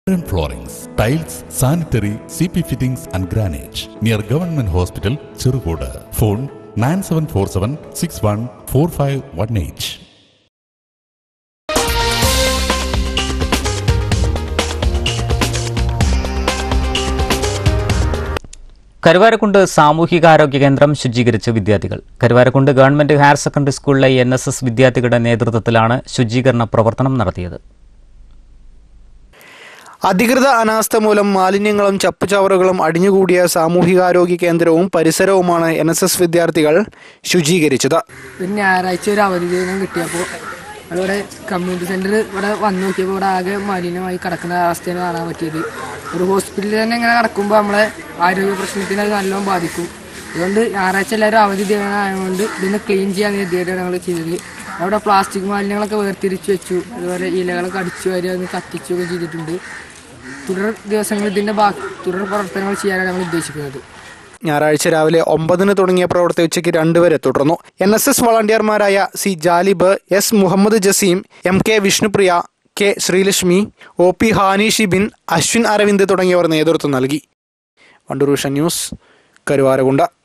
Iron floorings, tiles, sanitary, CP fittings and granite. Near Government Hospital, Chirugoda. Phone 9747 614518. Karuvarakundu സാമൂഹികാരോഗ്യ കേന്ദ്രം ശുചീകരിച്ച് വിദ്യാർത്ഥികൾ Karuvarakundu government higher secondary സ്കൂളിലെ N S S വിദ്യാർത്ഥികളുടെ നേതൃത്വത്തിലാണ് ശുചീകരണ പ്രവർത്തനം നടത്തിയത് അധികൃത അനാസ്ഥ മൂലം മാലിന്യങ്ങളും ചപ്പുചവറുകളും അടിഞ്ഞുകൂടിയ സാമൂഹികാരോഗ്യ കേന്ദ്രവും പരിസരവുമാണ് എൻ എസ് എസ് വിദ്യാർത്ഥികൾ ശുചീകരിച്ചത് ഒരു ഞായറാഴ്ച ഒരു അവധി ദിനം കിട്ടിയപ്പോൾ ഇവിടെ കമ്മ്യൂണിറ്റി സെന്റർ ഇവിടെ വന്നു നോക്കിയപ്പോൾ ഇവിടെ ആകെ മലിനമായി കിടക്കുന്ന അവസ്ഥയാണ് കാണാൻ പറ്റിയത് ഒരു ഹോസ്പിറ്റലിൽ തന്നെ ഇങ്ങനെ കിടക്കുമ്പോൾ നമ്മളെ ആരോഗ്യ പ്രശ്നത്തിന് അത് നല്ലോണം ബാധിക്കും അതുകൊണ്ട് ഞായറാഴ്ച എല്ലാവരും അവധി ദിനമായതുകൊണ്ട് ഇതിനെ ക്ലീൻ ചെയ്യാൻ വേണ്ടിയിട്ടാണ് ഞങ്ങൾ ചെയ്തത് അവിടെ പ്ലാസ്റ്റിക് മാലിന്യങ്ങളൊക്കെ വേർതിരിച്ച് വെച്ചു അതുപോലെ ഇലകളൊക്കെ അടിച്ചു വാരി അത് കത്തിച്ചുകയൊക്കെ ചെയ്തിട്ടുണ്ട് തുടർ ദിവസങ്ങളിൽ ഇതിൻ്റെ ബാക്കി തുടർ പ്രവർത്തനങ്ങൾ ചെയ്യാനാണ് ഞങ്ങൾ ഉദ്ദേശിക്കുന്നത് ഞായറാഴ്ച രാവിലെ ഒമ്പതിന് തുടങ്ങിയ പ്രവൃത്തി ഉച്ചയ്ക്ക് രണ്ട് വരെ തുടർന്നു എൻ എസ് എസ് വളണ്ടിയർമാരായ C Jalib S Muhammad Jaseem M K Vishnupriya K Sreelakshmi O P Hani Shibin Ashwin Aravind തുടങ്ങിയവർ നേതൃത്വം നൽകി വണ്ടൂർ വിഷൻ ന്യൂസ് കരുവാരകുണ്ട